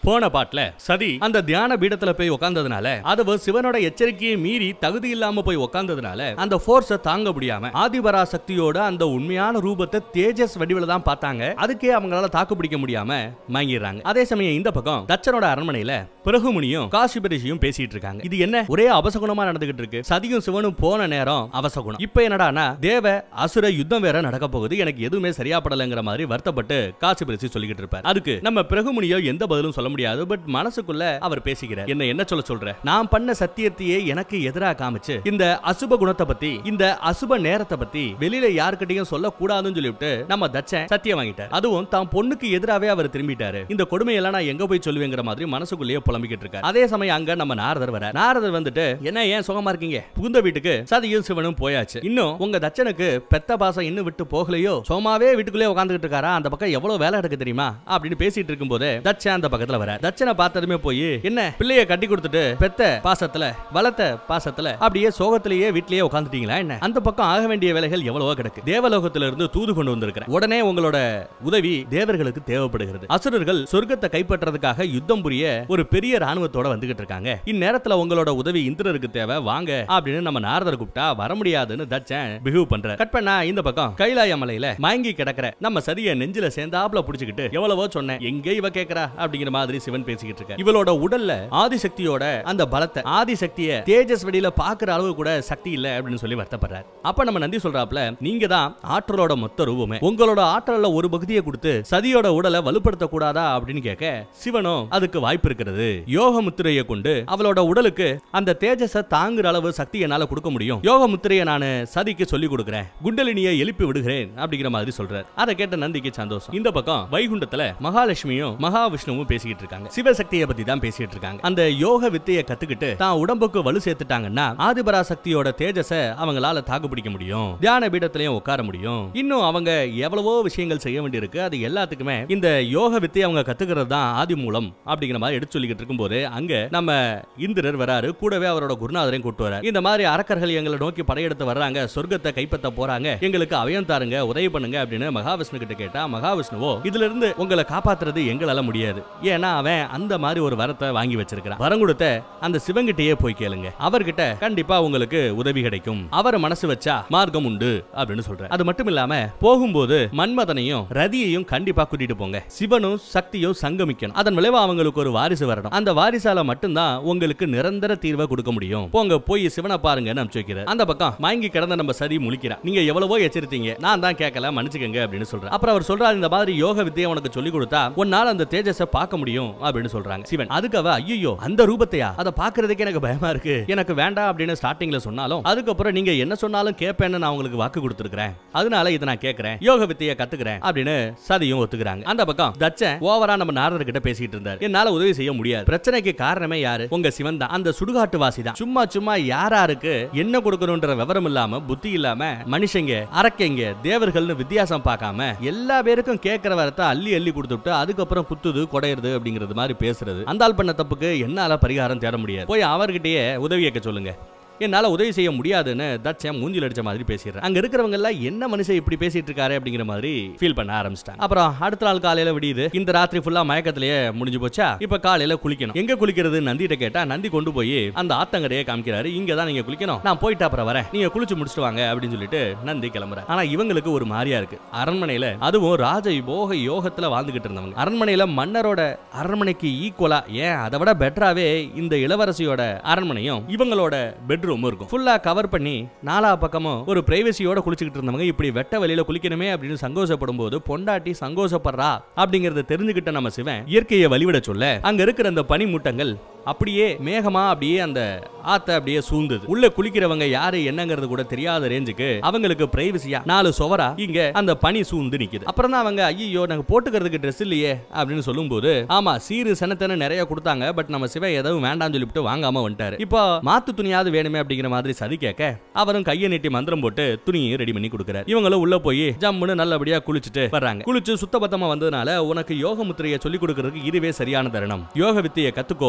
போன பாட்டுல சதி அந்த தியான பீடத்துல போய் உட்கார்ந்ததுனால அதுவும் சிவனோட எச்சரிக்கையை மீறி தகுதி இல்லாம போய் உட்கார்ந்ததுனால அந்த போர்ஸ தாங்க முடியாம ஆதிபரா சக்தியோட அந்த உண்மையான ரூபத்தை தேஜஸ் வடிவில தான் பார்த்தாங்க அதுக்கே அவங்களால தாக்கு பிடிக்க முடியாம மயங்கிடுறாங்க அதே சமயம் இந்த பக்கம் தச்சனோட அரண்மனையில பிரகுமுனியும் காசிபரிஷியும் பேசிட்டு இருக்காங்க இது என்ன ஒரே அபசகுணமா நடந்துகிட்டு இருக்கு சதியும் சிவனும் போன நேரம் அவசகுணம் இப்ப என்னடானா தேவ அசுர யுத்தம் வேற நடக்க போகுது எனக்கு எதுவுமே சரியா படலைங்கிற மாதிரி வருத்தப்பட்டு காசிபரிஷி சொல்லிக்கிட்டு இருப்பார் அதுக்கு நம்ம பிரகுமுனியோ எந்த பதிலும் சொல்ல முடியாது பட் மனசுக்குள்ள அவர் பேசிக்கிறார் என்ன என்ன சொல்ல சொல்ற நான் பண்ண சத்தியத்தையே எனக்கு எதிரா காமிச்சு இந்த அசுப குணத்தை பத்தி இந்த அசுப நேரத்தை பத்தி வெளியில யாருக்கிட்டையும் சொல்ல கூடாதுன்னு சொல்லிவிட்டு நம்ம தச்சன் சத்தியம் வாங்கிட்டார் அதுவும் தான் பொண்ணுக்கு எதிராவே அவர் திரும்பிட்டாரு இந்த கொடுமையெல்லாம் நான் எங்க போய் சொல்லுவேங்கிற மாதிரி மனசுக்குள்ளேயே புலம்பிக்கிட்டு இருக்காரு அதே சமயம் அங்க நம்ம நாரதர் வர நாரதர் வந்துட்டு என்ன ஏன் சுகமா இருக்கீங்க புகுந்த வீட்டுக்கு சதியும் சிவனும் போயாச்சு இன்னும் உங்க தச்சனுக்கு பெத்த பாசம் இன்னும் விட்டு போகலையோ சும்மாவே வீட்டுக்குள்ளே உட்காந்துட்டு இருக்காரா அந்த பக்கம் எவ்வளவு வேலை எடுக்க தெரியுமா அப்படின்னு பேசிட்டு இருக்கும்போது தச்சன் அந்த பக்கத்துல வர தச்சனை பார்த்ததுமே போய் என்ன பிள்ளைய கட்டி கொடுத்துட்டு பெத்த பாசத்துல வளர்த்த பாசத்துல அப்படியே சோகத்திலேயே வீட்லயே உட்காந்துட்டீங்களா என்ன அந்த பக்கம் ஆக வேண்டிய வேலைகள் எவ்வளவோ கிடக்கு தேவலோகத்துல இருந்து தூது கொண்டு வந்திருக்கிறேன் உடனே உங்களோட உதவி தேவர்களுக்கு தேவைப்படுகிறது அசுரர்கள் சொர்க்கத்தை கைப்பற்றதுக்காக யுத்தம் புரிய ஒரு பெரிய ராணுவத்தோட வந்துகிட்டு இருக்காங்க இந்நேரத்துல உங்களோட உதவி இந்திரருக்கு தேவை வாங்க அப்படின்னு நம்ம நாரதர் கூப்பிட்டா வர முடியாதுன்னு தச்சன் பிஹேவ் பண்ற கட் பண்ணா இந்த பக்கம் கைலாய மலையில மயங்கி கிடக்குற நம்ம சதிய நெஞ்சில சேர்ந்தாப்புல புடிச்சுக்கிட்டு எவ்வளவோ சொன்னேன் எங்க இவ கேக்குறா அப்படிங்கிற மாதிரி சிவன் பேசிக்கிட்டு இருக்க இவளோட உடல்ல ஆதிசக்தியோட அந்த பலத்தை ஆதிசக்திய தேஜஸ் வெடியில பாக்குற அளவு கூட சக்தி இல்ல அப்படின்னு சொல்லி வருத்தப்படுறார் அப்ப நம்ம நந்தி சொல்றாப்ல நீங்க தான் ஆற்றலோட மொத்த ரூபமே உங்களோட ஆற்றல்ல ஒரு பகுதியை கொடுத்து சதியோட உடலை வலுப்படுத்த கூடாதா அப்படின்னு கேட்க சிவனும் அதுக்கு வாய்ப்பு இருக்கிறது யோக முத்திரையை கொண்டு அவளோட உடலுக்கு அந்த தேஜஸ தாங்குற அளவு சக்தி என்னால கொடுக்க முடியும் யோக முத்திரையை நான் சதிக்கு சொல்லி கொடுக்கிறேன் குண்டலினியை எழுப்பி விடுகிறேன் அப்படிங்கிற மாதிரி சொல்றார் அதை கேட்ட நந்திக்கு சந்தோஷம் இந்த பக்கம் வைகுண்டத்துல மகாலட்சுமியும் மகாவிஷ்ணுவும் பேசிக்கிட்டு இருக்காங்க சிவசக்தியை பத்தி தான் பேசிட்டு இருக்காங்க அந்த யோக வித்தையை கத்துக்கிட்டு தான் உடம்புக்கு வலு சேர்த்துட்டாங்கன்னா ஆதிபரா சக்தியோட தேஜஸ அவங்களால தாக்கு பிடிக்க முடியும் தியான பீடத்திலையும் உட்கார முடியும் இன்னும் அவங்க எவ்வளவோ விஷயங்கள் செய்ய வேண்டியிருக்கு அது எல்லாத்துக்குமே இந்த யோக வித்தையை அவங்க கத்துக்கிறது தான் ஆதி மூலம் அப்படிங்கிற மாதிரி எடுத்து சொல்லிக்கிட்டு இருக்கும்போது அங்க நம்ம இந்திரர் வராரு கூடவே அவரோட குருநாதரையும் கூட்டு வராரு இந்த மாதிரி அரக்கர்கள் எங்களை நோக்கி படையெடுத்து வர்றாங்க சொர்க்கத்தை கைப்பற்ற போறாங்க எங்களுக்கு அபயம் தாருங்க உதவி பண்ணுங்க அப்படின்னு மகாவிஷ்ணு கிட்ட கேட்டா மகாவிஷ்ணுவோ இதுல இருந்து உங்களை காப்பாத்துறது எங்களால முடியாது ஏன்னா அவன் அந்த மாதிரி ஒரு வரத்தை வாங்கி வச்சிருக்கிறான் வரம் கொடுத்த அந்த சிவங்கிட்டயே போய் கேளுங்க அவர்கிட்ட கண்டிப்பா உங்களுக்கு உதவி கிடைக்கும் அவர் மனசு வச்சா மார்க்கம் உண்டு அப்படின்னு சொல்ற அது மட்டும் இல்லாம போகும்போது மன்மதனையும் ரதியையும் கண்டிப்பா கூட்டிட்டு போங்க சிவனும் சக்தியும் சங்கமிக்கணும் அதன் விளைவா அவங்களுக்கு ஒரு வாரிசு வரணும் அந்த வாரிசால மட்டும்தான் உங்களுக்கு நிரந்தர தீர்வை கொடுக்க முடியும் போங்க போய் சிவனை பாருங்கன்னு அனுப்பிச்சு வைக்கிறார் அந்த பக்கம் மயங்கி கிடந்த நம்ம சரி முழிக்கிறா நீங்க எவ்வளவோ எச்சரித்தீங்க நான் தான் கேட்கல மன்னிச்சுக்கங்க அப்படின்னு சொல்றேன் அப்புறம் அவர் சொல்றாரு இந்த மாதிரி யோக வித்தையை உனக்கு சொல்லி கொடுத்தா உன்னால அந்த தேஜஸை பார்க்க முடியும் அப்படின்னு சொல்றாங்க சிவன் அதுக்கு அவ ஐயோ அந்த ரூபத்தையா அதை பாக்குறதுக்கு எனக்கு பயமா இருக்கு எனக்கு வேண்டாம் அப்படின்னு ஸ்டார்டிங்ல சொன்னாலும் அதுக்கப்புறம் நீங்க என்ன சொன்னாலும் கேட்பேன்னு நான் உங்களுக்கு வாக்கு கொடுத்துருக்கேன் அதனால இதை நான் கேட்கறேன் யோக வித்தையை கத்துக்கிறேன் அப்படின்னு சதியும் ஒத்துக்கிறாங்க அந்த பக்கம் தச்சன் ஓவரா நம்ம நாரதர் கிட்ட பேசிட்டு இருந்தார் என்னால உதவி செய்ய முடியாது பிரச்சனைக்கு காரணமே யாரு உங்க சிவன் தான் அந்த சுடுகாட்டு வாசி தான் சும்மா சும்மா யாராருக்கு என்ன கொடுக்கணும்ன்ற விவரம் இல்லாம புத்தி இல்லாம மனுஷங்க அரக்கைங்க தேவர்கள்னு வித்தியாசம் பார்க்காம எல்லா பேருக்கும் கேட்கிற வரத்தை அள்ளி அள்ளி கொடுத்துட்டு அதுக்கப்புறம் குத்துது குடையிறது அப்படிங்கிறது மாதிரி பேசுறது அந்த ஆள் பண்ண தப்புக்கு என்னால பரிகாரம் தேட முடியாது போய் அவர்கிட்டயே உதவி கேட்க சொல்லுங்க என்னால உதவி செய்ய முடியாதுன்னு தச்சன் மூஞ்சில் அடிச்ச மாதிரி பேசிடுறேன் அங்க இருக்கிறவங்க எல்லாம் என்ன மனுஷன் இப்படி பேசிட்டு இருக்காரு அப்படிங்கிற மாதிரி ஃபீல் பண்ண ஆரம்பிச்சிட்டாங்க அப்புறம் அடுத்த நாள் காலையில விடியுது இந்த ராத்திரி ஃபுல்லா மயக்கத்திலேயே முடிஞ்சு போச்சா இப்ப காலையில குளிக்கணும் எங்க குளிக்கிறது நந்திட்ட கேட்டா நந்தி கொண்டு போய் அந்த ஆத்தங்கரையை காமிக்கிறாரு இங்க தான் நீங்க குளிக்கணும் நான் போயிட்டு அப்புறம் வரேன் நீங்க குளிச்சு முடிச்சுட்டு வாங்க அப்படின்னு சொல்லிட்டு நந்தி கிளம்புறேன் ஆனா இவங்களுக்கு ஒரு மாதிரியா இருக்கு அரண்மனையில அதுவும் ராஜ போக யோகத்துல வாழ்ந்துகிட்டு இருந்தவங்க அரண்மனையில மன்னரோட அரண்மனைக்கு ஈக்குவலா ஏன் அதை விட பெட்டராவே இந்த இளவரசியோட அரண்மனையும் இவங்களோட பெட்ரூம் இருக்கும் ஃபுல்லா கவர் பண்ணி நாலா பக்கமும் ஒரு பிரைவசியோட குளிச்சுக்கிட்டு இருந்தவங்க இப்படி வெட்ட வெளியில குளிக்கணுமே அப்படின்னு சங்கோஷப்படும் போது பொண்டாட்டி சங்கோஷப்படுறா அப்படிங்கறத தெரிஞ்சுக்கிட்ட நம்ம சிவன் இயற்கையை வழிவிட சொல்ல அங்க இருக்கிற அந்த பனிமூட்டங்கள் அப்படியே மேகமா அப்படியே அந்த ஆத்த அப்படியே சூழ்ந்தது உள்ள குளிக்கிறவங்க யாரு என்னங்கிறது கூட தெரியாத ரேஞ்சுக்கு அவங்களுக்கு பிரைவசியா நாலு சுவரா இங்க அந்த பனி சூழ்ந்து நிக்குது அப்புறம் தான் அவங்க ஐயோ நாங்க போட்டுக்கிறதுக்கு ட்ரெஸ் இல்லையே அப்படின்னு சொல்லும்போது ஆமா சீரு சனத்தன நிறைய கொடுத்தாங்க பட் நம்ம சிவ எதுவும் வேண்டாம்னு சொல்லிட்டு வாங்காம வந்துட்டாரு இப்போ மாத்து துணியாவது வேணுமே அப்படிங்கிற மாதிரி சதி கேட்க அவரும் கையை நீட்டி மந்திரம் போட்டு துணியை ரெடி பண்ணி கொடுக்குறாரு இவங்களும் உள்ள போய் ஜம்முன்னு நல்லபடியா குளிச்சுட்டு வர்றாங்க குளிச்சு சுத்தபத்தமா வந்ததுனால உனக்கு யோக முத்திரையை சொல்லி கொடுக்கறதுக்கு இதுவே சரியான தருணம் யோக வித்தையை கத்துக்கோ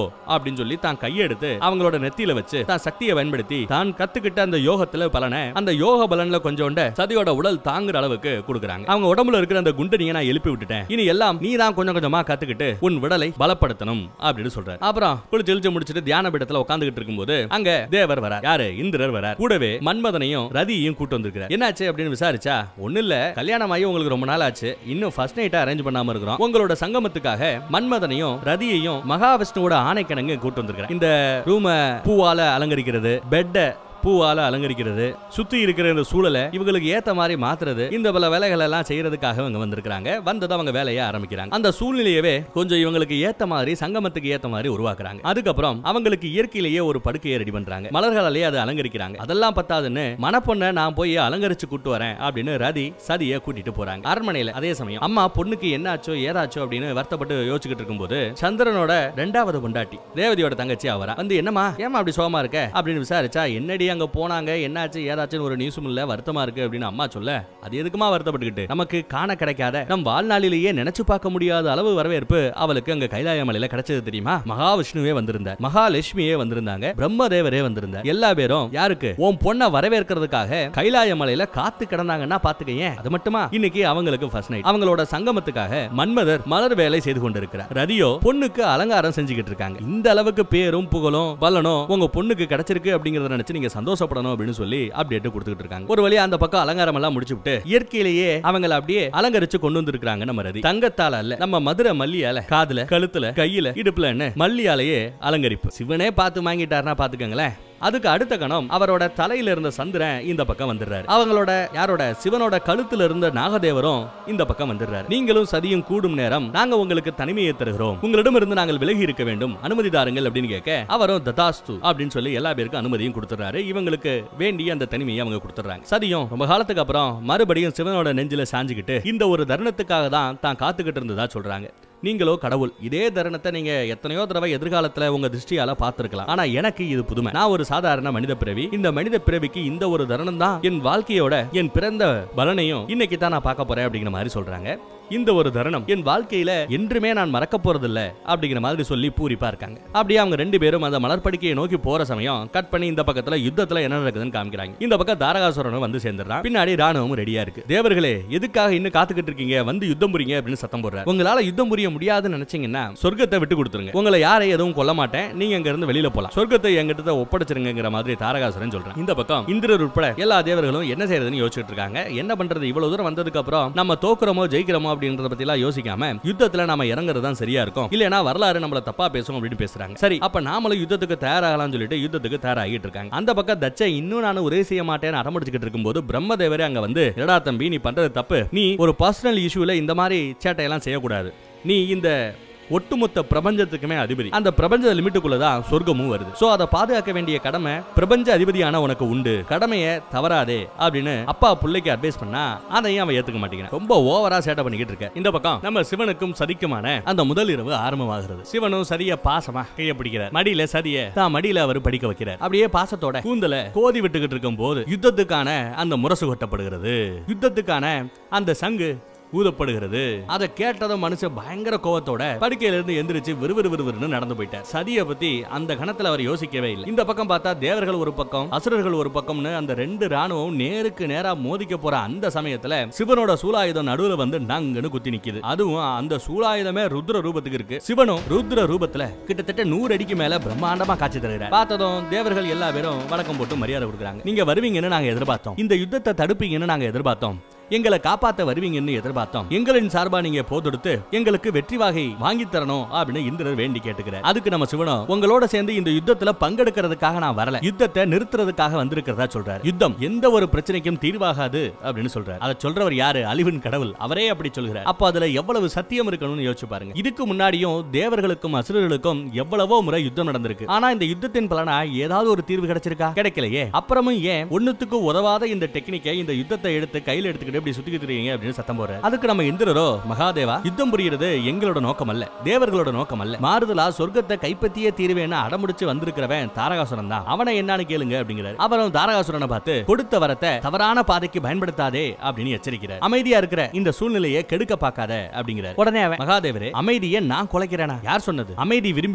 அப்படின்னு சொல்லி தான் கையெடுத்து அவங்களோட நெத்தியில வச்சு தான் சக்தியை பயன்படுத்தி தான் கத்துக்கிட்ட அந்த யோகத்துல பலனை அந்த யோக பலன்ல கொஞ்சோண்ட சதியோட உடல் தாங்குற அளவுக்கு கொடுக்குறாங்க அவங்க உடம்புல இருக்கிற அந்த குண்டனியை நான் எழுப்பி விட்டுட்டேன் இனி எல்லாம் நீ தான் கொஞ்சம் கொஞ்சமா கத்துக்கிட்டு உன் விடலை பலப்படுத்தணும் அப்படின்னு சொல்றாரு அப்புறம் குளிச்சு இழிச்சு முடிச்சிட்டு தியான பீடத்துல உட்காந்துக்கிட்டு இருக்கும்போது அங்க தேவர் வரார் யாரு இந்திரர் வரார் கூடவே மன்மதனையும் ரதியையும் கூட்டு வந்திருக்கிறார் என்னாச்சு அப்படின்னு விசாரிச்சா ஒண்ணு இல்ல கல்யாணம் ஆகி உங்களுக்கு ரொம்ப நாள் ஆச்சு இன்னும் ஃபர்ஸ்ட் நைட்டா அரேஞ்ச் பண்ணாம இருக்கிறோம் உங்களோட சங்கமத்துக்காக மன்மதனையும் ரதியையும் மகாவிஷ்ணுவோட ஆணைக்கணங்க கூட்டு வந்திருக்கிறேன் இந்த ரூம பூவால அலங்கரிக்கிறது பெட்டை பூவால அலங்கரிக்கிறது சுத்தி இருக்கிற இந்த சூழலை இவங்களுக்கு ஏத்த மாதிரி மாத்துறது இந்த பல வேலைகள் எல்லாம் செய்யறதுக்காக இவங்க வந்திருக்காங்க வந்தது அவங்க வேலையை ஆரம்பிக்கிறாங்க அந்த சூழ்நிலையவே கொஞ்சம் இவங்களுக்கு ஏத்த மாதிரி சங்கமத்துக்கு ஏத்த மாதிரி உருவாக்குறாங்க அதுக்கப்புறம் அவங்களுக்கு இயற்கையிலேயே ஒரு படுக்கையை ரெடி பண்றாங்க மலர்களாலேயே அதை அலங்கரிக்கிறாங்க அதெல்லாம் பத்தாதுன்னு மணப்பொண்ணை நான் போய் அலங்கரிச்சு கூட்டு வரேன் அப்படின்னு ரதி சதியை கூட்டிட்டு போறாங்க அரண்மனையில அதே சமயம் அம்மா பொண்ணுக்கு என்னாச்சோ ஏதாச்சோ அப்படின்னு வருத்தப்பட்டு யோசிச்சுக்கிட்டு இருக்கும்போது சந்திரனோட ரெண்டாவது பொண்டாட்டி ரேவதியோட தங்கச்சி அவரா வந்து என்னமா ஏமா அப்படி சோகமா இருக்க அப்படின்னு விசாரிச்சா என்னடி அங்க போனாங்க என்னாச்சு ஏதாச்சுன்னு ஒரு நியூஸும் இல்ல வருத்தமா இருக்கு அப்படின்னு அம்மா சொல்ல அது எதுக்குமா வருத்தப்பட்டுக்கிட்டு நமக்கு காண கிடைக்காத நம் வாழ்நாளிலேயே நினைச்சு பார்க்க முடியாத அளவு வரவேற்பு அவளுக்கு அங்க கைலாய மலையில கிடைச்சது தெரியுமா மகாவிஷ்ணுவே வந்திருந்தார் மகாலட்சுமியே வந்திருந்தாங்க பிரம்மதேவரே வந்திருந்தார் எல்லா பேரும் யாருக்கு உன் பொண்ணை வரவேற்கிறதுக்காக கைலாய மலையில காத்து கிடந்தாங்கன்னா பாத்துக்கங்க அது மட்டுமா இன்னைக்கு அவங்களுக்கு ஃபர்ஸ்ட் நைட் அவங்களோட சங்கமத்துக்காக மன்மதர் மலர் வேலை செய்து கொண்டிருக்கிறார் ரதியோ பொண்ணுக்கு அலங்காரம் செஞ்சுக்கிட்டு இருக்காங்க இந்த அளவுக்கு பேரும் புகழும் பலனும் உங்க பொண்ணுக்கு கிடைச்சிருக்கு அப்படிங்கறத நினைச்சு நீங்க சந்தோஷப்படணும் அப்படின்னு சொல்லி அப்டேட் கொடுத்துட்டு இருக்காங்க ஒரு வழியா அந்த பக்கம் அலங்காரம் எல்லாம் முடிச்சு விட்டு இயற்கையிலேயே அவங்கள அப்படியே அலங்கரிச்சு கொண்டு வந்திருக்காங்க நம்ம ரதி தங்கத்தால அல்ல நம்ம மதுரை மல்லியால காதுல கழுத்துல கையில இடுப்புலன்னு மல்லியாலேயே அலங்கரிப்பு சிவனே பார்த்து வாங்கிட்டாருன்னா பாத்துக்கோங்களேன் அதுக்கு அடுத்த கணம் அவரோட தலையில இருந்த சந்திரன் இந்த பக்கம் வந்துடுறாரு அவங்களோட யாரோட சிவனோட கழுத்துல இருந்த நாகதேவரும் இந்த பக்கம் வந்துடுறாரு நீங்களும் சதியும் கூடும் நேரம் நாங்க உங்களுக்கு தனிமையை தருகிறோம் உங்களிடம் இருந்து நாங்கள் விலகி இருக்க வேண்டும் அனுமதி தாருங்கள் அப்படின்னு கேட்க அவரும் ததாஸ்து அப்படின்னு சொல்லி எல்லா பேருக்கும் அனுமதியும் கொடுத்துறாரு இவங்களுக்கு வேண்டிய அந்த தனிமையை அவங்க கொடுத்துறாங்க சதியும் ரொம்ப காலத்துக்கு அப்புறம் மறுபடியும் சிவனோட நெஞ்சில சாஞ்சுக்கிட்டு இந்த ஒரு தருணத்துக்காக தான் தான் காத்துக்கிட்டு இருந்ததா சொல்றாங்க நீங்களோ கடவுள் இதே தருணத்தை நீங்க எத்தனையோ தடவை எதிர்காலத்துல உங்க திருஷ்டியால பார்த்திருக்கலாம் ஆனா எனக்கு இது புதுமை நான் ஒரு சாதாரண மனித பிறவி இந்த மனித பிறவிக்கு இந்த ஒரு தருணம் தான் என் வாழ்க்கையோட என் பிறந்த பலனையும் இன்னைக்கு தான் நான் பார்க்க போறேன் அப்படிங்கிற மாதிரி சொல்றாங்க இந்த ஒரு தருணம் என் வாழ்க்கையில என்றுமே நான் மறக்க போறதில்ல அப்படிங்கிற மாதிரி சொல்லி பூரிப்பா இருக்காங்க அப்படியே அவங்க ரெண்டு பேரும் அந்த மலர்படிக்கையை நோக்கி போற சமயம் கட் பண்ணி இந்த பக்கத்துல யுத்தத்துல என்ன நடக்குதுன்னு காமிக்கிறாங்க இந்த பக்கம் தாரகாசுரனும் வந்து சேர்ந்துடுறான் பின்னாடி ராணுவமும் ரெடியா இருக்கு தேவர்களே எதுக்காக இன்னும் காத்துக்கிட்டு இருக்கீங்க வந்து யுத்தம் புரியுங்க அப்படின்னு சத்தம் போடுறாரு உங்களால யுத்தம் புரிய முடியாதுன்னு நினைச்சீங்கன்னா சொர்க்கத்தை விட்டு கொடுத்துருங்க உங்களை யாரை எதுவும் கொல்ல மாட்டேன் நீங்க அங்க இருந்து வெளியில போலாம் சொர்க்கத்தை எங்கிட்ட ஒப்படைச்சிருங்கிற மாதிரி தாரகாசுரன் சொல்றேன் இந்த பக்கம் இந்திரர் உட்பட எல்லா தேவர்களும் என்ன செய்யறதுன்னு யோசிச்சுட்டு இருக்காங்க என்ன பண்றது இவ்வளவு தூரம் வந்ததுக்கு அப்புறம் நம்ம தோக்குறோமோ ஜெயிக்கிறோமோ அப்படின்றத பத்தி எல்லாம் யோசிக்காம யுத்தத்துல நாம இறங்குறது தான் சரியா இருக்கும் இல்லனா வரலாறு நம்மள தப்பா பேசும் அப்படின்னு பேசுறாங்க சரி அப்ப நாமளும் யுத்தத்துக்கு தயாராகலாம்னு சொல்லிட்டு யுத்தத்துக்கு தயாராகிட்டு இருக்காங்க அந்த பக்கம் தச்சை இன்னும் நான் உதவி செய்ய மாட்டேன்னு அடம்பிடிச்சுக்கிட்டு இருக்கும்போது பிரம்மதேவரே அங்க வந்து என்னடா தம்பி நீ பண்றது தப்பு நீ ஒரு பர்சனல் இஷ்யூல இந்த மாதிரி சேட்டையெல்லாம் செய்யக்கூடாது நீ இந்த ஒட்டுமொத்த பிரபஞ்சத்துக்குமே அதிபதி அந்த பிரபஞ்ச லிமிட்டுக்குள்ள தான் சொர்க்கமும் வருது சோ அதை பாதுகாக்க வேண்டிய கடமை பிரபஞ்ச அதிபதியான உனக்கு உண்டு கடமையை தவறாதே அப்படின்னு அப்பா பிள்ளைக்கு அட்வைஸ் பண்ணா அதையும் அவன் ஏத்துக்க மாட்டேங்கிறான் ரொம்ப ஓவரா சேட்டை பண்ணிக்கிட்டு இருக்க இந்த பக்கம் நம்ம சிவனுக்கும் சதிக்குமான அந்த முதல் இரவு ஆரம்பமாகிறது சிவனும் சதிய பாசமா கைய பிடிக்கிறார் மடியில சதிய தான் மடியில அவர் படிக்க வைக்கிறார் அப்படியே பாசத்தோட கூந்தல கோதி விட்டுக்கிட்டு இருக்கும் போது யுத்தத்துக்கான அந்த முரசு கொட்டப்படுகிறது யுத்தத்துக்கான அந்த சங்கு ஊதப்படுகிறது அதை கேட்டதும் மனுஷன் பயங்கர கோவத்தோட படுக்கையில இருந்து எந்திரிச்சு விறுவிறு விறுவிறுன்னு நடந்து போயிட்டார் சதியை பத்தி அந்த கணத்துல அவர் யோசிக்கவே இல்லை இந்த பக்கம் பார்த்தா தேவர்கள் ஒரு பக்கம் அசுரர்கள் ஒரு பக்கம்னு அந்த ரெண்டு ராணுவம் நேருக்கு நேரா மோதிக்க போற அந்த சமயத்துல சிவனோட சூலாயுதம் நடுவுல வந்து நங்குன்னு குத்தி நிக்குது அதுவும் அந்த சூலாயுதமே ருத்ர ரூபத்துக்கு இருக்கு சிவனும் ருத்ர ரூபத்துல கிட்டத்தட்ட நூறு அடிக்கு மேல பிரம்மாண்டமா காட்சி தருகிறார் பார்த்ததும் தேவர்கள் எல்லா பேரும் வணக்கம் போட்டு மரியாதை கொடுக்குறாங்க நீங்க வருவீங்கன்னு நாங்க எதிர்பார்த்தோம் இந்த யுத்தத்தை தடுப்பீங்கன்னு நாங்க எதிர்பார்த்தோம் எங்களை காப்பாத்த வருவீங்கன்னு எதிர்பார்த்தோம் எங்களின் சார்பா நீங்க போதெடுத்து எங்களுக்கு வெற்றி வாகை வாங்கி தரணும் அப்படின்னு இந்திரர் வேண்டி கேட்டுக்கிறார் அதுக்கு நம்ம சிவனும் உங்களோட சேர்ந்து இந்த யுத்தத்துல பங்கெடுக்கிறதுக்காக நான் வரல யுத்தத்தை நிறுத்துறதுக்காக வந்திருக்கிறதா சொல்றாரு யுத்தம் எந்த ஒரு பிரச்சனைக்கும் தீர்வாகாது அப்படின்னு சொல்றாரு அதை சொல்றவர் யாரு அழிவின் கடவுள் அவரே அப்படி சொல்கிறார் அப்ப அதுல எவ்வளவு சத்தியம் இருக்கணும்னு யோசிச்சு பாருங்க இதுக்கு முன்னாடியும் தேவர்களுக்கும் அசுரர்களுக்கும் எவ்வளவோ முறை யுத்தம் நடந்திருக்கு ஆனா இந்த யுத்தத்தின் பலனா ஏதாவது ஒரு தீர்வு கிடைச்சிருக்கா கிடைக்கலையே அப்புறமும் ஏன் ஒண்ணுத்துக்கு உதவாத இந்த டெக்னிக்கை இந்த யுத்தத்தை எடுத்து கையில எடுத்துக்கிட்டு இப்படி சுத்திக்கிட்டு இருக்கீங்க அப்படின்னு சத்தம் போற அதுக்கு நம்ம இந்திரரோ மகாதேவா யுத்தம் புரியுறது எங்களோட நோக்கம் அல்ல தேவர்களோட நோக்கம் அல்ல மாறுதலா சொர்க்கத்தை கைப்பற்றியே தீருவேன்னு அடமுடிச்சு வந்திருக்கிறவன் தாரகாசுரன் தான் அவனை என்னன்னு கேளுங்க அப்படிங்கிறார் அவரும் தாரகாசுரனை பார்த்து கொடுத்த வரத்தை தவறான பாதைக்கு பயன்படுத்தாதே அப்படின்னு எச்சரிக்கிறார் அமைதியா இருக்கிற இந்த சூழ்நிலையை கெடுக்க பார்க்காத அப்படிங்கிறார் உடனே அவன் மகாதேவரே அமைதியை நான் குலைக்கிறேனா யார் சொன்னது அமைதி விரும்பினா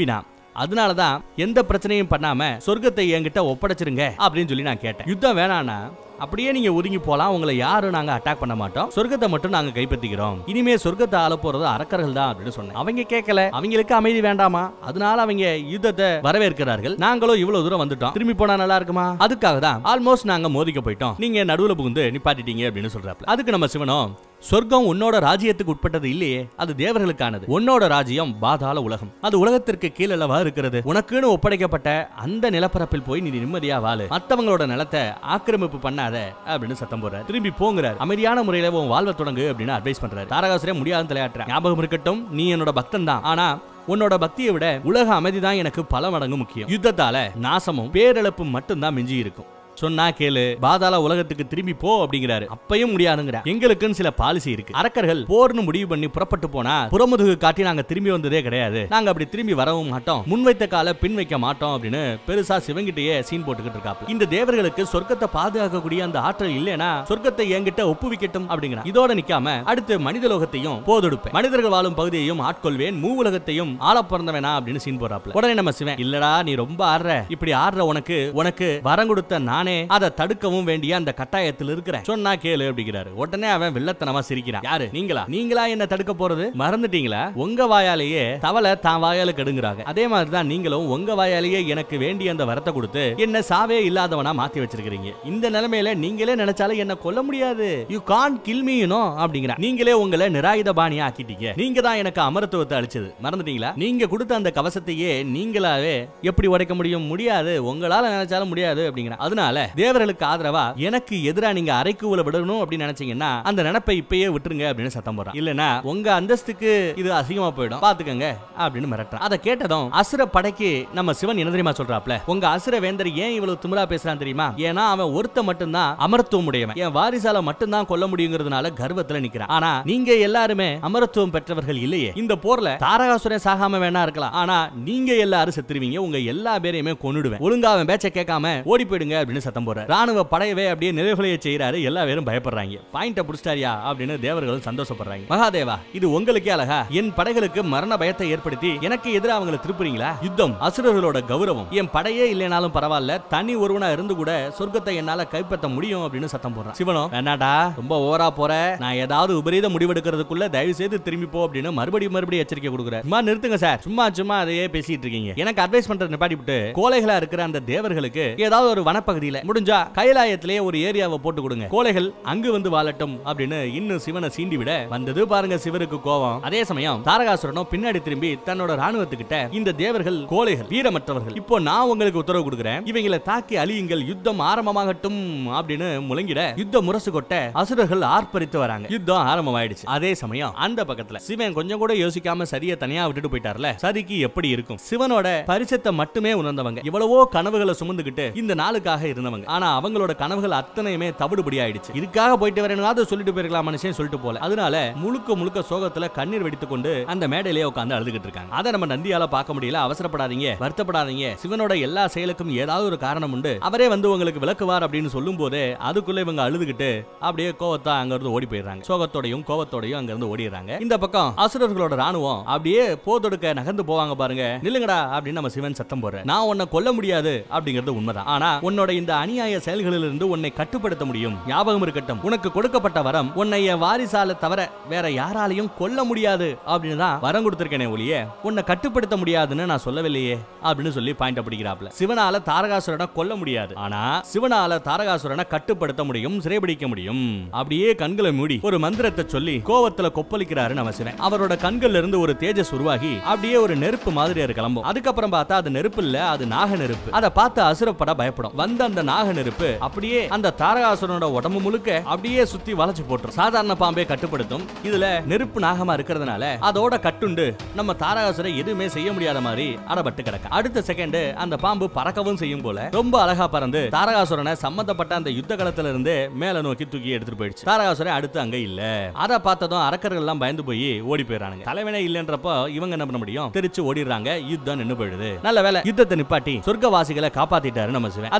அதனாலதான் எந்த பிரச்சனையும் பண்ணாம சொர்க்கத்தை என்கிட்ட ஒப்படைச்சிருங்க அப்படின்னு சொல்லி நான் கேட்டேன் யுத்தம் வேணானா அப்படியே நீங்க ஒதுங்கி போலாம் உங்களை யாரும் நாங்க அட்டாக் பண்ண மாட்டோம் சொர்க்கத்தை மட்டும் நாங்க கைப்பற்றிக்கிறோம் இனிமே சொர்க்கத்தை ஆள போறது அரக்கர்கள் தான் அப்படின்னு சொன்னேன் அவங்க கேட்கல அவங்களுக்கு அமைதி வேண்டாமா அதனால அவங்க யுத்தத்தை வரவேற்கிறார்கள் நாங்களும் இவ்வளவு தூரம் வந்துட்டோம் திரும்பி போனா நல்லா இருக்குமா அதுக்காக தான் ஆல்மோஸ்ட் நாங்க மோதிக்க போயிட்டோம் நீங்க நடுவுல புகுந்து நிப்பாட்டிட்டீங்க அப்படின்னு சொல்றாப்ல அதுக்கு நம்ம சிவனும் சொர்க்கம் உன்னோட ராஜ்யத்துக்கு உட்பட்டது இல்லையே அது தேவர்களுக்கானது உன்னோட ராஜ்யம் பாதாள உலகம் அது உலகத்திற்கு கீழல்லவா இருக்கிறது உனக்குன்னு ஒப்படைக்கப்பட்ட அந்த நிலப்பரப்பில் போய் நீ நிம்மதியா வாழு மத்தவங்களோட நிலத்தை ஆக்கிரமிப்பு பண்ணாத அப்படின்னு சத்தம் போடுறாரு திரும்பி போங்கிறார் அமைதியான முறையில உன் வாழ்வை தொடங்கு அப்படின்னு அட்வைஸ் பண்றாரு தாரகாசுரே முடியாதுன்னு தலையாட்டுற ஞாபகம் இருக்கட்டும் நீ என்னோட பக்தன் தான் ஆனா உன்னோட பக்தியை விட உலக அமைதி தான் எனக்கு பல மடங்கு முக்கியம் யுத்தத்தால நாசமும் பேரிழப்பு மட்டும்தான் மிஞ்சி இருக்கும் சொன்னா கேளு பாதாள உலகத்துக்கு திரும்பி போ அப்படிங்கிறாரு அப்பயும் முடியாதுங்கிற எங்களுக்குன்னு சில பாலிசி இருக்கு அரக்கர்கள் போர்னு முடிவு பண்ணி புறப்பட்டு போனா புறமுதுகு காட்டி நாங்க திரும்பி வந்ததே கிடையாது நாங்க அப்படி திரும்பி வரவும் மாட்டோம் முன் வைத்த கால பின் வைக்க மாட்டோம் அப்படின்னு பெருசா சிவங்கிட்டயே சீன் போட்டுக்கிட்டு இருக்காப்ல இந்த தேவர்களுக்கு சொர்க்கத்தை பாதுகாக்கக்கூடிய அந்த ஆற்றல் இல்லைனா சொர்க்கத்தை என்கிட்ட ஒப்புவிக்கட்டும் அப்படிங்கிற இதோட நிக்காம அடுத்து மனித லோகத்தையும் போதெடுப்பேன் மனிதர்கள் வாழும் பகுதியையும் ஆட்கொள்வேன் மூ உலகத்தையும் ஆள பிறந்தவனா அப்படின்னு சீன் போறாப்ல உடனே நம்ம சிவன் இல்லடா நீ ரொம்ப ஆடுற இப்படி ஆடுற உனக்கு உனக்கு வரம் கொடுத்த நானே அதை தடுக்கவும் வேண்டிய அந்த கட்டாயத்தில் இருக்கிறேன் சொன்னா கேளு அப்படிங்கிறாரு உடனே அவன் வில்லத்தனமா சிரிக்கிறான் யாரு நீங்களா நீங்களா என்ன தடுக்க போறது மறந்துட்டீங்களா உங்க வாயாலேயே தவளை தான் வாயால கெடுங்கிறாங்க அதே மாதிரி தான் நீங்களும் உங்க வாயாலேயே எனக்கு வேண்டிய அந்த வரத்தை கொடுத்து என்ன சாவே இல்லாதவனா மாத்தி வச்சிருக்கீங்க இந்த நிலைமையில நீங்களே நினைச்சாலும் என்ன கொல்ல முடியாது you can kill me you know அப்படிங்கிற நீங்களே உங்களை நிராயுத பாணியா ஆக்கிட்டீங்க நீங்க தான் எனக்கு அமரத்துவத்தை அளிச்சது மறந்துட்டீங்களா நீங்க கொடுத்த அந்த கவசத்தையே நீங்களாவே எப்படி உடைக்க முடியும் முடியாது உங்களால நினைச்சாலும் முடியாது அப்படிங்கிற அதனால தேவர்களுக்கு ஆதரவா எனக்கு எதிரா நீங்க அரைக்கூவல விடணும் அப்படின்னு நினைச்சீங்கன்னா அந்த நினைப்பை இப்பயே விட்டுருங்க அப்படின்னு சத்தம் போடுறான் இல்லனா உங்க அந்தஸ்துக்கு இது அசிங்கமா போயிடும் பாத்துக்கங்க அப்படின்னு மிரட்டுறான் அதை கேட்டதும் அசுர படைக்கு நம்ம சிவன் என்ன தெரியுமா சொல்றாப்ல உங்க அசுர வேந்தர் ஏன் இவ்வளவு திமிரா பேசுறான் தெரியுமா ஏன்னா அவன் ஒருத்த மட்டும்தான் அமரத்துவம் உடையவன் என் வாரிசால மட்டும்தான் கொல்ல முடியுங்கிறதுனால கர்வத்துல நிக்கிறான் ஆனா நீங்க எல்லாருமே அமரத்துவம் பெற்றவர்கள் இல்லையே இந்த போர்ல தாரகாசுரன் சாகாம வேணா இருக்கலாம் ஆனா நீங்க எல்லாரும் செத்துருவீங்க உங்க எல்லா பேரையுமே கொன்னுடுவேன் ஒழுங்கா அவன் பேச்ச கேட்காம ஓடி போயிடுங்க அப்படின்னு சத்தம் போடுற ராணுவ படையவே அப்படியே நிலைகுலைய செய்யறாரு எல்லா பேரும் பயப்படுறாங்க பாயிண்ட புடிச்சிட்டாரியா அப்படின்னு தேவர்களும் சந்தோஷப்படுறாங்க மகாதேவா இது உங்களுக்கே அழகா என் படைகளுக்கு மரண பயத்தை ஏற்படுத்தி எனக்கு எதிராக அவங்களை திருப்புறீங்களா யுத்தம் அசுரர்களோட கௌரவம் என் படையே இல்லைனாலும் பரவாயில்ல தனி ஒருவனா இருந்து கூட சொர்க்கத்தை என்னால கைப்பற்ற முடியும் அப்படின்னு சத்தம் போடுறான் சிவனும் வேணாடா ரொம்ப ஓவரா போற நான் ஏதாவது விபரீத முடிவெடுக்கிறதுக்குள்ள தயவு செய்து திரும்பி போ அப்படின்னு மறுபடியும் மறுபடியும் எச்சரிக்கை கொடுக்குறேன் சும்மா நிறுத்துங்க சார் சும்மா சும்மா அதையே பேசிட்டு இருக்கீங்க எனக்கு அட்வைஸ் பண்றது நிப்பாட்டி விட்டு கோலைகளா இருக்கிற அந்த தேவர்களுக்கு ஏதாவது ஒரு வனப்பகுதியில முடிஞ்சா கைலாயத்திலேயே ஒரு ஏரியாவை போட்டு கொடுங்க கோலைகள் அங்கு வந்து வாழட்டும் அப்படின்னு இன்னும் சிவனை சீண்டி விட வந்தது பாருங்க சிவருக்கு கோவம் அதே சமயம் தாரகாசுரனும் பின்னாடி திரும்பி தன்னோட ராணுவத்துக்கிட்ட இந்த தேவர்கள் கோலைகள் வீரமற்றவர்கள் இப்போ நான் உங்களுக்கு உத்தரவு கொடுக்குறேன் இவங்களை தாக்கி அழியுங்கள் யுத்தம் ஆரம்பமாகட்டும் அப்படின்னு முழங்கிட யுத்த முரசு கொட்ட அசுரர்கள் ஆர்ப்பரித்து வராங்க யுத்தம் ஆரம்பமாயிடுச்சு அதே சமயம் அந்த பக்கத்துல சிவன் கொஞ்சம் கூட யோசிக்காம சரியா தனியா விட்டுட்டு போயிட்டார்ல சரிக்கு எப்படி இருக்கும் சிவனோட பரிசத்தை மட்டுமே உணர்ந்தவங்க எவ்வளவோ கனவுகளை சுமந்துகிட்டு இந்த நாளுக்காக இருந்தவங்க ஆனா அவங்களோட கனவுகள் அத்தனையுமே தவிடுபடி ஆயிடுச்சு இதுக்காக போயிட்டு வரேன்னு சொல்லிட்டு போயிருக்கலாம் மனுஷன் சொல்லிட்டு போல அதனால முழுக்க முழுக்க சோகத்துல கண்ணீர் வெடித்துக் கொண்டு அந்த மேடையிலே உட்கார்ந்து அழுதுகிட்டு இருக்காங்க அதை நம்ம நந்தியால பார்க்க முடியல அவசரப்படாதீங்க வருத்தப்படாதீங்க சிவனோட எல்லா செயலுக்கும் ஏதாவது ஒரு காரணம் உண்டு அவரே வந்து உங்களுக்கு விளக்குவார் அப்படின்னு சொல்லும் போதே அதுக்குள்ள இவங்க அழுதுகிட்டு அப்படியே கோவத்தா அங்க இருந்து ஓடி போயிடுறாங்க சோகத்தோடையும் கோவத்தோடையும் அங்க இருந்து ஓடிடுறாங்க இந்த பக்கம் அசுரர்களோட ராணுவம் அப்படியே போதொடுக்க நகர்ந்து போவாங்க பாருங்க நில்லுங்கடா அப்படின்னு நம்ம சிவன் சத்தம் போடுற நான் உன்னை கொல்ல முடியாது அப்படிங்கிறது உண்மைதான் ஆனா உன்னோட இந்த அநியாய செயல்களிலிருந்து உன்னை கட்டுப்படுத்த முடியும் ஞாபகம் இருக்கட்டும் உனக்கு கொடுக்கப்பட்ட வரம் உன்னை என் வாரிசால தவிர வேற யாராலையும் கொல்ல முடியாது அப்படின்னு தான் வரம் கொடுத்திருக்கேனே ஒழிய உன்னை கட்டுப்படுத்த முடியாதுன்னு நான் சொல்லவில்லையே அப்படின்னு சொல்லி பாயிண்ட் பிடிக்கிறாப்ல சிவனால தாரகாசுரனை கொல்ல முடியாது ஆனா சிவனால தாரகாசுரனை கட்டுப்படுத்த முடியும் சிறைபிடிக்க முடியும் அப்படியே கண்களை மூடி ஒரு மந்திரத்தை சொல்லி கோவத்துல கொப்பளிக்கிறாரு நம்ம சிவன் அவரோட கண்கள்ல இருந்து ஒரு தேஜஸ் உருவாகி அப்படியே ஒரு நெருப்பு மாதிரி அது கிளம்பும் அதுக்கப்புறம் பார்த்தா அது நெருப்பு இல்ல அது நாக நெருப்பு அதை பார்த்து அசுரப்பட பயப்படும் வந்த அந்த நாக நெருப்பு அப்படியே அந்த தாரகாசுரனோட உடம்பு முழுக்க அப்படியே சுத்தி வளைச்சு போட்டுரும் சாதாரண பாம்பே கட்டுப்படுத்தும் இதுல நெருப்பு நாகமா இருக்கிறதுனால அதோட கட்டுண்டு நம்ம தாரகாசுரை எதுவுமே செய்ய முடியாத மாதிரி அடபட்டு கிடக்க அடுத்த செகண்ட் அந்த பாம்பு பறக்கவும் செய்யும் போல ரொம்ப அழகா பறந்து தாரகாசுரனை சம்பந்தப்பட்ட அந்த யுத்த களத்துல இருந்து மேல நோக்கி தூக்கி எடுத்துட்டு போயிடுச்சு தாரகாசுரன் அடுத்து அங்க இல்ல அத பார்த்ததும் அரக்கர்கள் எல்லாம் பயந்து போய் ஓடி போயிடறாங்க தலைவனே இல்லன்றப்போ இவங்க என்ன பண்ண முடியும் தெரிச்சு ஓடிடுறாங்க யுத்தம் நின்னு போயிடுது நல்ல வேலை யுத்தத்தை நிப்பாட்டி சொர்க்கவாசிகளை காப்பாத்திட்டாரு நம்ம சிவன் அதுக்கு நாங்க எந்த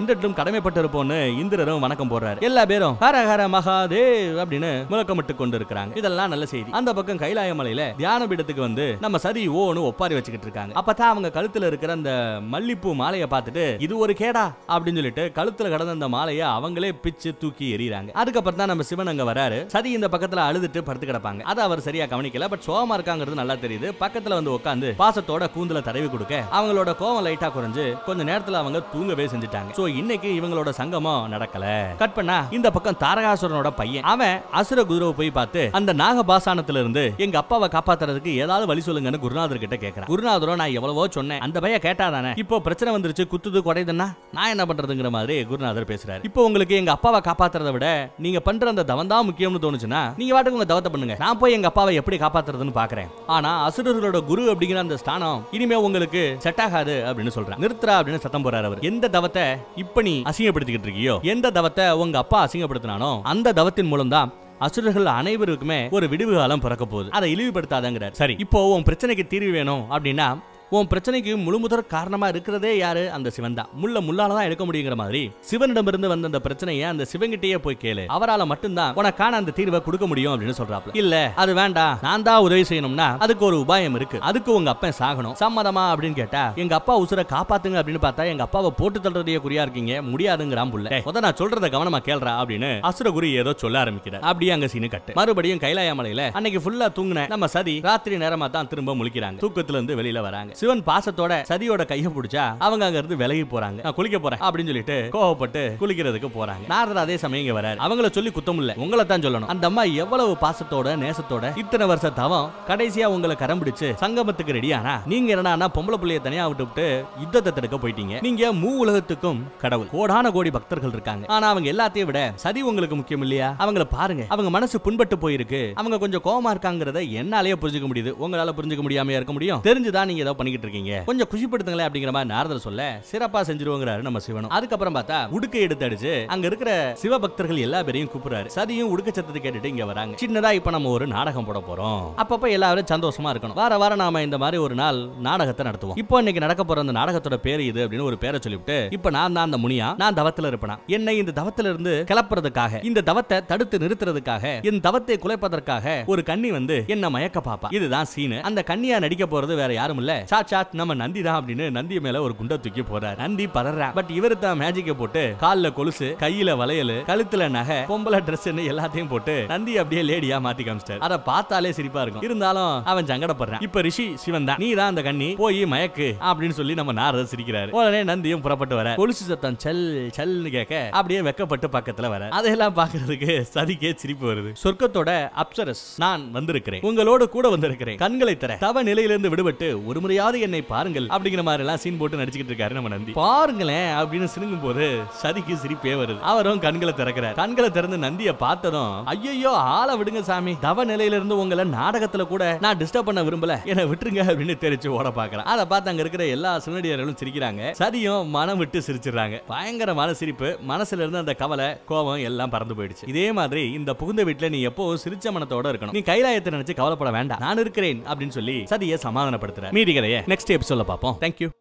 என்றென்றும் கடமைப்பட்டிருப்போம்னு இந்திரரும் வணக்கம் போடுறாரு எல்லா பேரும் ஹர ஹர மகாதேவ் அப்படின்னு முழக்கமிட்டு கொண்டு இருக்கிறாங்க இதெல்லாம் நல்ல செய்தி அந்த பக்கம் கைலாய மலையில தியான பீடத்துக்கு வந்து நம்ம சதி ஓன்னு ஒப்பாரி வச்சுக்கிட்டு இருக்காங்க அப்பதான் அவங்க கழுத்துல இருக்கிற அந்த மல்லிப்பூ மாலையை பார்த்துட்டு இது ஒரு கேடா அப்படின்னு சொல்லிட்டு கழுத்துல கடந்த அந்த மாலையை அவங்களே பிச்சு தூக்கி எறியறாங்க அதுக்கப்புறம் தான் நம்ம சிவன் அங்க வராரு சதி இந்த பக்கத்துல அழுதுட்டு படுத்து கிடப்பாங்க அதை அவர் சரியா கவனிக்கல பட் சோகமா இருக்காங்கிறது நல்லா தெரியுது பக்கத்துல வந்து உட்காந்து பாசத்தோட கூந்தல தடவி கொடுக்க அவங்களோட கோவம் லைட்டா குறைஞ்சு கொஞ்ச நேரத்துல அவங்க தூங்கவே செஞ்சுட்டாங்க சோ இன்னைக்கு இவங்களோட சங்கமம் நடக்கல கட் பண்ணா இந்த பக்கம் தாரகாசுரனோட பையன் அவன் அசுர குதிரவை போய் பார்த்து அந்த நாகபாசானத்துல இருந்து எங்க அப்பாவை காப்பாத்துறதுக்கு ஏதாவது வழி சொல்லுங்கன்னு குருநாதர் கிட்ட கேக்குறான் குருநாதரோ நான் எவ்வளவோ சொன்னேன் அந்த பையன் கேட்டாதானே இப்போ பிரச்சனை வந்துருச்சு குத்துது குடையுதுன்னா நான் என்ன பண்றதுங்கிற மாதிரி குருநாதர் பேசுறாரு இப்போ உங்களுக்கு எங்க அப்பாவை காப்பாத்துறதை விட நீங்க பண்ற அந்த தவம் தான் முக்கியம்னு தோணுச்சுன்னா நீங்க வாட்டுக்கு உங்க தவத்தை பண்ணுங்க நான் போய் எங்க அப்பாவை எப்படி காப்பாத்துறதுன்னு பாக்குறேன் ஆனா அசுரர்களோட குரு அப்படிங்கிற அந்த ஸ்தானம் இனிமே உங்களுக்கு செட் ஆகாது அப்படின்னு சொல்றேன் நிறுத்துறா அப்படின்னு சத்தம் போறாரு அவர் எந்த தவத்தை இப்ப நீ அசிங்கப்படுத்திக்கிட்டு இருக்கியோ எந்த தவத்தை உங்க அப்பா அசிங்கப்படுத்தினானோ அந்த தவத்தின் மூலம் தான் அசுரர்கள் அனைவருக்குமே ஒரு விடுவு காலம் பிறக்க போகுது அதை இழிவுபடுத்தாதங்கிறார் சரி இப்போ உன் பிரச்சனைக்கு தீர்வு வேணும் அப்படின்னா உன் பிரச்சனைக்கு முழுமுதற் காரணமா இருக்கிறதே யாரு அந்த சிவன் தான் முள்ள முள்ளால தான் எடுக்க முடியுங்கிற மாதிரி சிவனிடமிருந்து வந்த அந்த பிரச்சனையை அந்த சிவங்கிட்டயே போய் கேளு அவரால மட்டும்தான் உனக்கான அந்த தீர்வை கொடுக்க முடியும் அப்படின்னு சொல்றாப்ல இல்ல அது வேண்டாம் நான் தான் உதவி செய்யணும்னா அதுக்கு ஒரு உபாயம் இருக்கு அதுக்கு உங்க அப்பன் சாகணும் சம்மதமா அப்படின்னு கேட்டா எங்க அப்பா உசுர காப்பாத்துங்க அப்படின்னு பார்த்தா எங்க அப்பாவை போட்டு தள்ளுறதையே குறியா இருக்கீங்க முடியாதுங்கிறான் புள்ள டேய், முத நான் சொல்றத கவனமா கேள்றா அப்படின்னு அசுரகுரு ஏதோ சொல்ல ஆரம்பிக்கிறார் அப்படியே அங்க சீனு கட்டு மறுபடியும் கைலாய மலையில அன்னைக்கு ஃபுல்லா தூங்குன நம்ம சதி ராத்திரி நேரமா தான் திரும்ப முழிக்கிறாங்க தூக்கத்துல இருந்து வெளியில வராங்க சிவன் பாசத்தோட சதியோட கைய பிடிச்சா அவங்க அங்க இருந்து விலகி போறாங்க நான் குளிக்க போறேன் அப்படின்னு சொல்லிட்டு கோவப்பட்டு குளிக்கிறதுக்கு போறாங்க நாரதர் அதே சமயம் இங்க வராரு அவங்கள சொல்லி குத்தம் இல்ல உங்களை தான் சொல்லணும் அந்த அம்மா எவ்வளவு பாசத்தோட நேசத்தோட இத்தனை வருஷ தவம் கடைசியா உங்களை கரம் பிடிச்சு சங்கமத்துக்கு ரெடியானா நீங்க என்னன்னா பொம்பளை புள்ளைய தனியா விட்டு விட்டு யுத்தத்தை தடுக்க போயிட்டீங்க நீங்க மூ உலகத்துக்கும் கடவுள் கோடான கோடி பக்தர்கள் இருக்காங்க ஆனா அவங்க எல்லாத்தையும் விட சதி உங்களுக்கு முக்கியம் இல்லையா அவங்கள பாருங்க அவங்க மனசு புண்பட்டு போயிருக்கு அவங்க கொஞ்சம் கோவமா இருக்காங்கிறத என்னாலேயே புரிஞ்சுக்க முடியுது உங்களால புரிஞ்சுக்க முடியாம இருக்க முடியும் தெரிஞ்சுதான் நீங்க ஏதோ பண்ணிக்கிட்டு இருக்கீங்க கொஞ்சம் குஷிப்படுத்துங்களேன் அப்படிங்கிற மாதிரி நாரதர் சொல்ல சிறப்பா செஞ்சிருவோங்கிறாரு நம்ம சிவனும் அதுக்கப்புறம் பார்த்தா உடுக்கை எடுத்து அடிச்சு அங்க இருக்கிற சிவபக்தர்கள் எல்லா பேரையும் கூப்பிடுறாரு சதியும் உடுக்க சத்தத்தை கேட்டுட்டு இங்க வராங்க சின்னதா இப்ப நம்ம ஒரு நாடகம் போட போறோம் அப்பப்ப எல்லாரும் சந்தோஷமா இருக்கணும் வார வாரம் நாம இந்த மாதிரி ஒரு நாள் நாடகத்தை நடத்துவோம் இப்போ இன்னைக்கு நடக்க போற அந்த நாடகத்தோட பேரு இது அப்படின்னு ஒரு பேரை சொல்லிவிட்டு இப்ப நான் தான் அந்த முனியா நான் தவத்துல இருப்பேனா என்னை இந்த தவத்துல இருந்து கிளப்புறதுக்காக இந்த தவத்தை தடுத்து நிறுத்துறதுக்காக என் தவத்தை குலைப்பதற்காக ஒரு கன்னி வந்து என்ன மயக்க பாப்பா இதுதான் சீனு அந்த கன்னியா நடிக்க போறது வேற யாரும் இல்ல சாட்சாத் நம்ம நந்தி தான் அப்படின்னு நந்தி மேல ஒரு குண்டை தூக்கி போறாரு நந்தி பதறா பட் இவரு தான் மேஜிக்க போட்டு கால்ல கொலுசு கையில வளையல் கழுத்துல நகை பொம்பளை Dress எல்லாத்தையும் போட்டு நந்தி அப்படியே லேடியா மாத்தி காமிச்சிட்டாரு அதை பார்த்தாலே சிரிப்பா இருக்கும் இருந்தாலும் அவன் சங்கடப்படுறான் இப்ப ரிஷி சிவன் தான் நீ தான் அந்த கண்ணி போய் மயக்கு அப்படின்னு சொல்லி நம்ம நாரதர் சிரிக்கிறாரு உடனே நந்தியும் புறப்பட்டு வர கொலுசு சத்தம் செல் செல்னு கேட்க அப்படியே வெக்கப்பட்டு பக்கத்துல வர அதையெல்லாம் பாக்குறதுக்கு சதிக்கே சிரிப்பு வருது சொர்க்கத்தோட அப்சரஸ் நான் வந்திருக்கிறேன் உங்களோடு கூட வந்திருக்கிறேன் கண்களை தர தவ நிலையிலிருந்து விடுபட்டு ஒரு முறையாவது என்னை பாருங்கள் அப்படிங்கிற மாதிரி எல்லாம் சீன் போட்டு நடிச்சுக்கிட்டு இருக்காரு நம்ம நந்தி பாருங்களேன் அப்படின்னு சினுங்கும் போது சதிக்கு சிரிப்பே வருது அவரும் கண்களை திறக்கிறார் கண்களை திறந்து நந்திய பார்த்ததும் ஐயோ ஆள விடுங்க சாமி தவ நிலையில இருந்து உங்களை நாடகத்துல கூட நான் டிஸ்டர்ப் பண்ண விரும்பல என்ன விட்டுருங்க அப்படின்னு தெரிச்சு ஓட பாக்குறேன் அதை பார்த்து அங்க இருக்கிற எல்லா சிவனடியார்களும் சிரிக்கிறாங்க சதியும் மனம் விட்டு சிரிச்சிடுறாங்க பயங்கரமான சிரிப்பு மனசுல இருந்து அந்த கவலை கோபம் எல்லாம் பறந்து போயிடுச்சு இதே மாதிரி இந்த புகுந்த வீட்டுல நீ எப்போ சிரிச்ச மனத்தோட இருக்கணும் நீ கைலாயத்தை நினைச்சு கவலைப்பட வேண்டாம் நான் இருக்கிறேன் அப்படின்னு சொல்லி சதியை சமாதானப்படுத்துற மீதி கதையை நெக்ஸ்ட் எபிசோட்ல பார்ப்போம் தேங்க்யூ